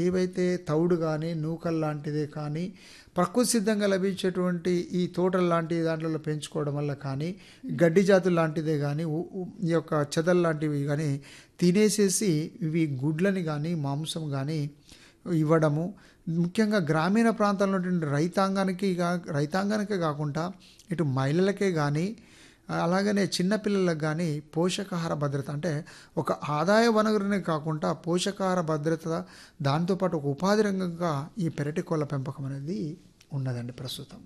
ఏవైతే తౌడు కానీ నూకలు లాంటిదే కానీ ప్రకృతి సిద్ధంగా లభించేటువంటి ఈ తోటలు లాంటి దాంట్లో పెంచుకోవడం వల్ల కానీ గడ్డి జాతులు లాంటిదే కానీ ఉ- ఉ- ఈ యొక్క చెదలు లాంటివి కానీ తినేసేసి ఇవి గుడ్లని కానీ మాంసం కానీ ఇవ్వడము ముఖ్యంగా గ్రామీణ ప్రాంతాల్లో ఉన్నటువంటి రైతాంగానికి గా- రైతాంగానికే కాకుండా ఇటు మహిళలకే కానీ అలాగనే చిన్నపిల్లలకు కానీ పోషకాహార భద్రత అంటే ఒక ఆదాయ వనరునే కాకుండా పోషకాహార భద్రత దాంతోపాటు ఒక ఉపాధి రంగంగా ఈ పెరటి కోళ్ళ పెంపకం అనేది ఉన్నదండి ప్రస్తుతం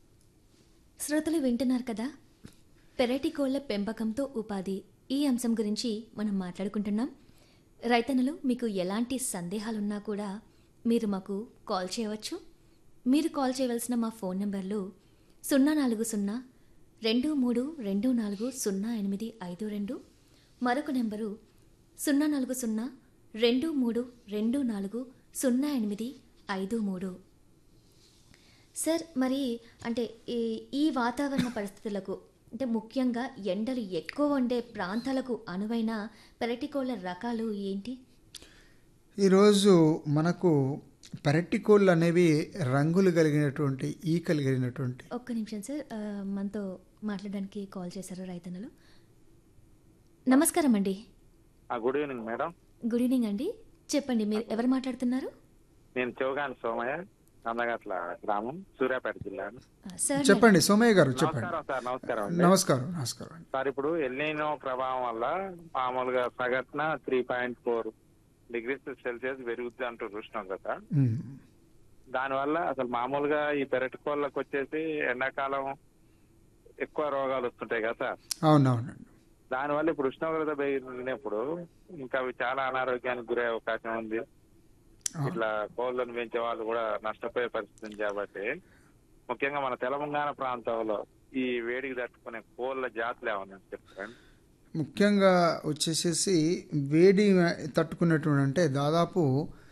శ్రోతలు వింటున్నారు కదా పెరటి కోళ్ల పెంపకంతో ఉపాధి ఈ అంశం గురించి మనం మాట్లాడుకుంటున్నాం రైతన్నలు మీకు ఎలాంటి సందేహాలున్నా కూడా మీరు మాకు కాల్ చేయవచ్చు మీరు కాల్ చేయవలసిన మా ఫోన్ నెంబర్లు సున్నా నాలుగు సున్నా రెండు మూడు రెండు నాలుగు సున్నా ఎనిమిది ఐదు రెండు మరొక నెంబరు సున్నా నాలుగు సున్నా రెండు మూడు రెండు నాలుగు సున్నా ఎనిమిది ఐదు మూడు సార్ మరి అంటే ఈ ఈ వాతావరణ పరిస్థితులకు అంటే ముఖ్యంగా ఎండలు ఎక్కువ ఉండే ప్రాంతాలకు అనువైన పెరటికోళ్ళ రకాలు ఏంటి ఈరోజు మనకు పెరటి కోళ్ళు అనేవి రంగులు కలిగినటువంటి ఈకలు కలిగినటువంటి ఒక్క నిమిషం సార్ ఆ, మనతో మాట్లాడడానికి కాల్ చేశారు రైతన్నలు నమస్కారం అండి ఆ, good evening madam good evening అండి చెప్పండి మీరు ఎవరు మాట్లాడుతున్నారు నేను చౌగాని సోమయ్య అందగట్ల గ్రామం సూర్యాపేట జిల్లా ఆ, సార్ చెప్పండి సోమయ్య గారు చెప్పండి నమస్కారం సార్ నమస్కారం అండి నమస్కారం నమస్కారం అండి సార్ ఇప్పుడు ఎల్నీనో ప్రభావం వల్ల మామూలుగా సగటున three point four degrees Celsius పెరుగుద్ది అంటారు ఉష్ణోగ్రత ఉమ్. దానివల్ల అసలు మామూలుగా ఈ పెరటి కోళ్ళకి వచ్చేసి ఎండాకాలం ఎక్కువ రోగాలు వస్తుంటాయి కదా సార్ అవునవునండి దానివల్ల ఇప్పుడు ఉష్ణోగ్రత పెరిగినప్పుడు ఇంకా అవి చాలా అనారోగ్యానికి గురే అవకాశం ఉంది ఇట్లా కోళ్ళను పెంచే వాళ్ళు కూడా నష్టపోయే పరిస్థితి ఉంది కాబట్టి ముఖ్యంగా మన తెలంగాణ ప్రాంతంలో ఈ వేడికి తట్టుకునే కోళ్ళ జాతులు ఏమన్నా చెప్తారండి ముఖ్యంగా వచ్చేసేసి వేడి తట్టుకునేటువంటి అంటే దాదాపు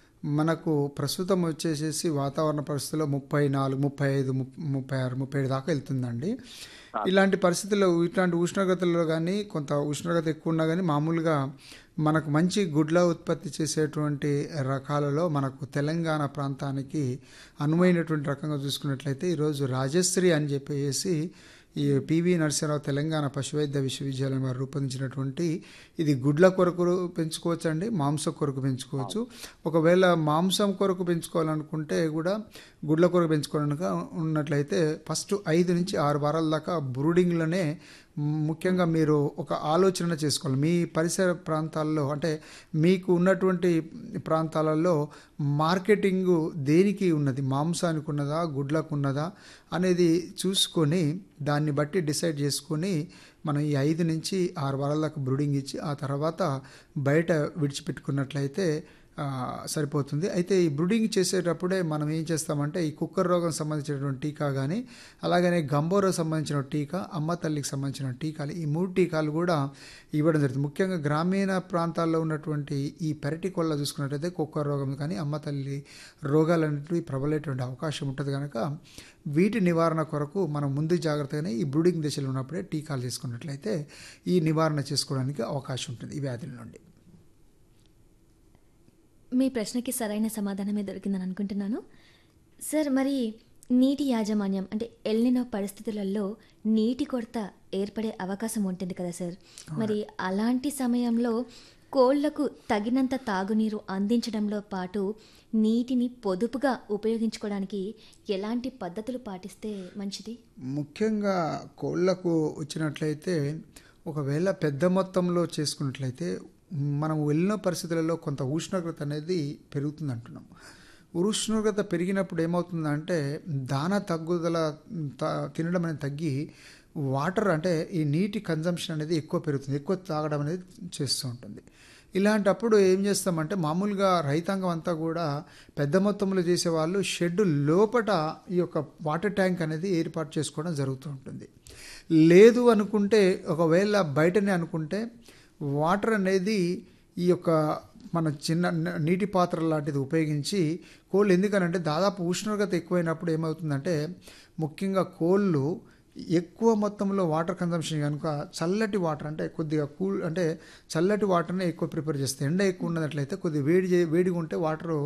మనకు ప్రస్తుతం వచ్చేసేసి వాతావరణ పరిస్థితుల్లో ముప్పై నాలుగు ముప్పై ఐదు ముప్- ముప్పై ఆరు ముప్పై ఏడు దాకా వెళ్తుందండి ఇలాంటి పరిస్థితుల్లో ఇట్లాంటి ఉష్ణోగ్రతల్లో కానీ కొంత ఉష్ణోగ్రత ఎక్కువ ఉన్నా కానీ మామూలుగా మనకు మంచి గుడ్ల ఉత్పత్తి చేసేటువంటి రకాలలో మనకు తెలంగాణ ప్రాంతానికి అనువైనటువంటి రకంగా చూసుకున్నట్లయితే ఈరోజు రాజశ్రీ అని చెప్పేసి ఈ పివి నరసింహరావు తెలంగాణ పశువైద్య విశ్వవిద్యాలయం వారు రూపొందించినటువంటి ఇది గుడ్ల కొరకు పెంచుకోవచ్చు అండి మాంసం కొరకు పెంచుకోవచ్చు ఒకవేళ మాంసం కొరకు పెంచుకోవాలనుకుంటే కూడా గుడ్ల కొరకు పెంచుకోవాలనుక ఉన్నట్లయితే ఫస్ట్ ఐదు నుంచి ఆరు వారాల దాకా బ్రూడింగ్లోనే ముఖ్యంగా మీరు ఒక ఆలోచన చేసుకోవాలి మీ పరిసర ప్రాంతాల్లో అంటే మీకు ఉన్నటువంటి ప్రాంతాలలో మార్కెటింగ్ దేనికి ఉన్నది మాంసానికి ఉన్నదా గుడ్లకు ఉన్నదా అనేది చూసుకొని దాన్ని బట్టి డిసైడ్ చేసుకొని మనం ఈ ఐదు నుంచి ఆరు వారాల దాకా బ్రూడింగ్ ఇచ్చి ఆ తర్వాత బయట విడిచిపెట్టుకున్నట్లయితే ఆ, సరిపోతుంది అయితే ఈ బ్రూడింగ్ చేసేటప్పుడే మనం ఏం చేస్తామంటే ఈ కుక్కర్ రోగం సంబంధించినటువంటి టీకా కానీ అలాగనే గంబోరో సంబంధించిన టీకా అమ్మ తల్లికి సంబంధించిన టీకాలు ఈ మూడు టీకాలు కూడా ఇవ్వడం జరుగుతుంది ముఖ్యంగా గ్రామీణ ప్రాంతాల్లో ఉన్నటువంటి ఈ పెరటి కొల్ల చూసుకున్నట్టయితే కుక్కర్ రోగం కానీ అమ్మ తల్లి రోగాలు అనేటివి ప్రబలేటువంటి అవకాశం ఉంటుంది కనుక వీటి నివారణ కొరకు మనం ముందు జాగ్రత్తగానే ఈ బ్రూడింగ్ దశలో ఉన్నప్పుడే టీకాలు తీసుకున్నట్లయితే ఈ నివారణ చేసుకోవడానికి అవకాశం ఉంటుంది ఈ వ్యాధుల నుండి మీ ప్రశ్నకి సరైన సమాధానమే దొరికిందని అనుకుంటున్నాను సార్ మరి నీటి యాజమాన్యం అంటే ఎల్నినో పరిస్థితులలో నీటి కొరత ఏర్పడే అవకాశం ఉంటుంది కదా సార్ మరి అలాంటి సమయంలో కోళ్లకు తగినంత తాగునీరు అందించడంలో పాటు నీటిని పొదుపుగా ఉపయోగించుకోవడానికి ఎలాంటి పద్ధతులు పాటిస్తే మంచిది ముఖ్యంగా కోళ్ళకు వచ్చినట్లయితే ఒకవేళ పెద్ద మొత్తంలో చేసుకున్నట్లయితే మనం వెళ్ళిన పరిస్థితులలో కొంత ఉష్ణోగ్రత అనేది పెరుగుతుంది అంటున్నాం ఉష్ణోగ్రత పెరిగినప్పుడు ఏమవుతుందంటే దాన తగ్గుదల త- తినడం అనేది తగ్గి వాటర్ అంటే ఈ నీటి కన్జంప్షన్ అనేది ఎక్కువ పెరుగుతుంది ఎక్కువ తాగడం అనేది చేస్తూ ఉంటుంది ఇలాంటప్పుడు ఏం చేస్తామంటే మామూలుగా రైతాంగం అంతా కూడా పెద్ద మొత్తంలో చేసే వాళ్ళు షెడ్ లోపట ఈ యొక్క వాటర్ ట్యాంక్ అనేది ఏర్పాటు చేసుకోవడం జరుగుతూ ఉంటుంది లేదు అనుకుంటే ఒకవేళ బయటనే అనుకుంటే వాటర్ అనేది ఈ యొక్క మన చిన్న న- నీటి పాత్ర లాంటిది ఉపయోగించి కోళ్ళు ఎందుకనంటే దాదాపు ఉష్ణోగ్రత ఎక్కువైనప్పుడు ఏమవుతుందంటే ముఖ్యంగా కోళ్ళు ఎక్కువ మొత్తంలో వాటర్ కన్సంప్షన్ కనుక చల్లటి వాటర్ అంటే కొద్దిగా కూల్ అంటే చల్లటి వాటర్నే ఎక్కువ ప్రిపేర్ చేస్తాయి ఎండ ఎక్కువ ఉన్నట్లయితే కొద్దిగా వేడి చే- వేడిగా ఉంటే వాటర్